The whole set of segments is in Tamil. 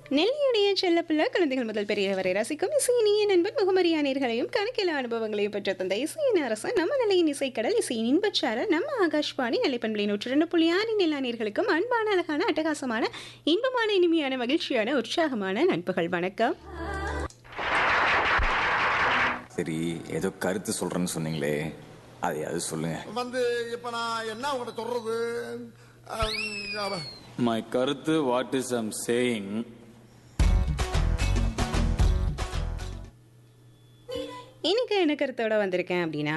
நெல்லியுடைய செல்லப்பிள்ளை குழந்தைகள் முதல் பெரியவரை ரசிக்கும் இசையினிய நண்பன் முகமரியானர்களையும் கணக்கில அனுபவங்களையும் பெற்ற தந்த இசையின் அரசன் நம்ம நிலையின் இசைக்கடல் இசையின் இன்பச்சாரல் நம்ம ஆகாஷ்வாணி நிலைப்பண்பலை நூற்றி ரெண்டு புள்ளி ஆறு நிலானீர்களுக்கும் அன்பான அழகான அட்டகாசமான இன்பமான இனிமையான மகிழ்ச்சியான உற்சாகமான நண்பர்கள் வணக்கம் சரி ஏதோ கருத்து சொல்றேன்னு சொன்னீங்களே அதையாவது சொல்லுங்க வந்து இப்ப நான் என்ன உங்கள்கிட்ட சொல்றது அம், அவ- My கருத்து வாட் இஸ் ஐம் சேயிங் இன்னைக்கு என்ன கருத்தோட வந்திருக்கேன் அப்படின்னா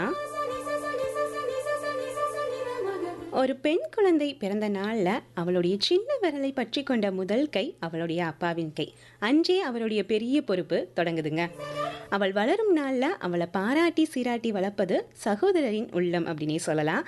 ஒரு பெண் குழந்தை பிறந்த நாளில் அவளுடைய சின்ன விரலை பற்றி கொண்ட முதல் கை அவளுடைய அப்பாவின் கை அன்றே அவளுடைய பெரிய பொறுப்பு தொடங்குதுங்க அவள் வளரும் நாளில் அவளை பாராட்டி சீராட்டி வளர்ப்பது சகோதரரின் உள்ளம் அப்படின்னே சொல்லலாம்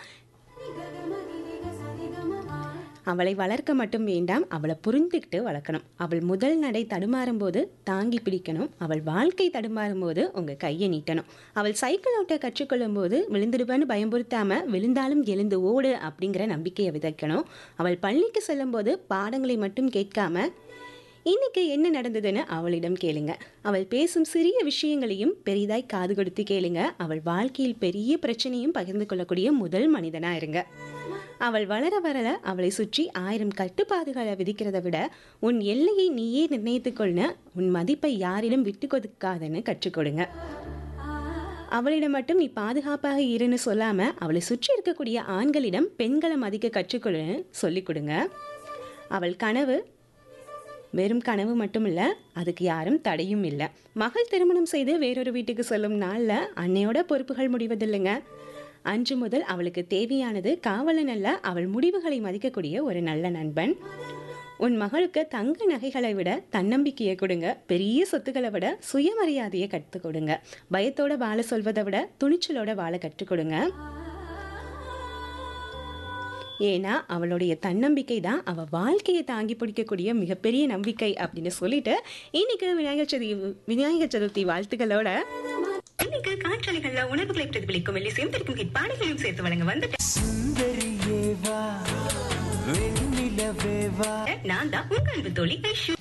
அவளை வளர்க்க மட்டும் வேண்டாம் அவளை புரிந்துக்கிட்டு வளர்க்கணும் அவள் முதல் நடை தடுமாறும் போது தாங்கி பிடிக்கணும் அவள் வாழ்க்கை தடுமாறும் போது உங்கள் கையை நீட்டணும் அவள் சைக்கிள் ஓட்ட கற்றுக்கொள்ளும் போது விழுந்துடுவேன்னு பயம்புறுத்தாம விழுந்தாலும் எழுந்து ஓடு அப்படிங்கிற நம்பிக்கையை விதைக்கணும் அவள் பள்ளிக்கு செல்லும்போது பாடங்களை மட்டும் கேட்காம இன்னைக்கு என்ன நடந்ததுன்னு அவளிடம் கேளுங்க அவள் பேசும் சிறிய விஷயங்களையும் பெரிதாய் காது கொடுத்து கேளுங்க அவள் வாழ்க்கையில் பெரிய பிரச்சனையும் பகிர்ந்து கொள்ளக்கூடிய முதல் மனிதனா இருங்க அவள் வளர வளர அவளை சுற்றி ஆயிரம் கட்டுப்பாடுகளை விதிக்கிறதை விட உன் எல்லையை நீயே நிர்ணயித்துக்கொள்ள உன் மதிப்பை யாரிடம் விட்டு கொடுக்காதன்னு கற்றுக் கொடுங்க அவளிடம் மட்டும் நீ பாதுகாப்பாக இருன்னு சொல்லாம அவளை சுற்றி இருக்கக்கூடிய ஆண்களிடம் பெண்களை மதிக்க கற்றுக்கொள்ளுன்னு சொல்லிக் கொடுங்க அவள் கனவு வெறும் கனவு மட்டும் இல்லை அதுக்கு யாரும் தடையும் இல்லை மகள் திருமணம் செய்து வேறொரு வீட்டுக்கு செல்லும் நாளில் அன்னையோட பொறுப்புகள் முடிவதில்லைங்க அன்று முதல் அவளுக்கு தேவையானது காவலன் அல்ல அவள் முடிவுகளை மதிக்கக்கூடிய ஒரு நல்ல நண்பன் உன் மகளுக்கு தங்க நகைகளை விட தன்னம்பிக்கையை கொடுங்க பெரிய சொத்துக்களை விட சுயமரியாதையை கற்றுக் கொடுங்க பயத்தோட வாழ சொல்வதை விட துணிச்சலோட வாழ கற்றுக் கொடுங்க ஏன்னா அவளுடைய தன்னம்பிக்கை தான் அவள் வாழ்க்கையை தாங்கி பிடிக்கக்கூடிய மிகப்பெரிய நம்பிக்கை அப்படின்னு சொல்லிட்டு இன்னைக்கு விநாயகர் சதுர்த்தி விநாயகர் சதுர்த்தி வாழ்த்துக்களோட இன்னைக்கு காற்றலைகள்ல உணர்வுகளை பிரதிபலிக்கும் எல்லிசையும் பிடிக்கும் ஹிட் பாடல்களையும் சேர்த்து வழங்க வந்துட்டு சுந்தரியேவா வெண்ணிலவேவா நான் தான் உங்க அன்பு தோழி ஐஷு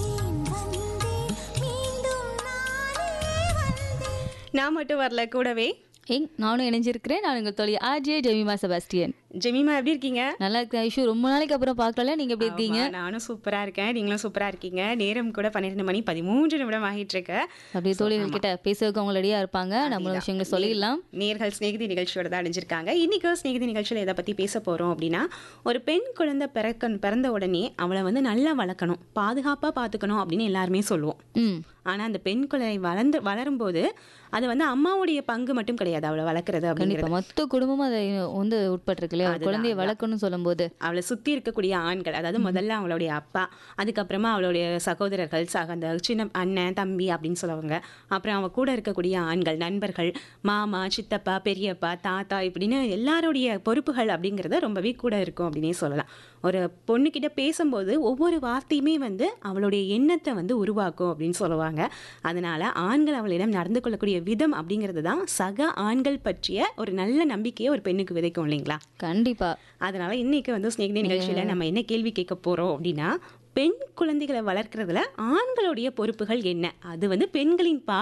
நான் மட்டும் வரல கூடவே ஏங் நானும் இணைஞ்சிருக்கிறேன் நான் உங்கள் தோழி ஆர்ஜே ஜெமிமா செபாஸ்டியன் ஜெமிமா எப்படி இருக்கீங்க நல்லா இருக்கேன் ஐஷு ரொம்ப நாளைக்கு அப்புறம் பார்க்கல நீங்க எப்படி இருக்கீங்க ஆமா, நானும் சூப்பரா இருக்கேன் நீங்களும் சூப்பரா இருக்கீங்க நேரம் கூட பன்னிரெண்டு மணி பதிமூன்று நிமிடம் ஆகிட்டு இருக்கு அப்படியே தோழிகள் கிட்ட பேசுறதுக்கு அவங்க ரெடியா இருப்பாங்க நம்ம விஷயங்களை சொல்லிடலாம் நேர்கள் ஸ்நேகிதி நிகழ்ச்சியோட தான் அடைஞ்சிருக்காங்க இன்னைக்கு ஸ்நேகிதி நிகழ்ச்சியில் எதை பற்றி பேச போகிறோம் அப்படின்னா ஒரு பெண் குழந்தை பிறக்க பிறந்த உடனே அவளை வந்து நல்லா வளர்க்கணும் பாதுகாப்பாக பார்த்துக்கணும் அப்படின்னு எல்லாருமே சொல்லுவோம் ம் ஆனால் அந்த பெண் குழந்தை வளர்ந்து வளரும்போது அது வந்து அம்மாவுடைய பங்கு மட்டும் கிடையாது அவளை வளர்க்குறது கண்டிப்பா அப்படிங்கிறது மொத்த குடும்பமும் அதை வந்து உட்பட்டிருக்கு இல்லையா ஒரு அதுதான், குழந்தையை அதுதான். வளர்க்கணும்னு சொல்லும்போது அவளை சுற்றி இருக்கக்கூடிய ஆண்கள் அதாவது முதல்ல அவளுடைய அப்பா அதுக்கப்புறமா அவளுடைய சகோதரர்கள் சக அந்த சின்ன அண்ணன் தம்பி அப்படின்னு சொல்லுவாங்க அப்புறம் அவ கூட இருக்கக்கூடிய ஆண்கள் நண்பர்கள் மாமா சித்தப்பா பெரியப்பா தாத்தா இப்படின்னு எல்லாருடைய பொறுப்புகள் அப்படிங்கிறது ரொம்பவே கூட இருக்கும் அப்படின்னே சொல்லலாம் ஒரு பொண்ணுக்கிட்ட பேசும்போது ஒவ்வொரு வார்த்தையுமே வந்து அவளுடைய எண்ணத்தை வந்து உருவாக்கும் அப்படின்னு சொல்லுவாங்க அதனால ஆண்கள் அவளிடம் நடந்து கொள்ளக்கூடிய விதம் அப்படிங்கிறது தான் சக ஆண்கள் பற்றிய ஒரு நல்ல நம்பிக்கையை ஒரு பெண்ணுக்கு விதைக்கும் இல்லைங்களா கண்டிப்பா அதனால இன்னைக்கு வந்து ஸ்நேகிதி நிகழ்ச்சியில நம்ம என்ன கேள்வி கேட்க போறோம் அப்படின்னா பெண் குழந்தைகளை வளர்க்கறதுல ஆண்களுடைய பொறுப்புகள் என்ன அது வந்து பெண்களின் பா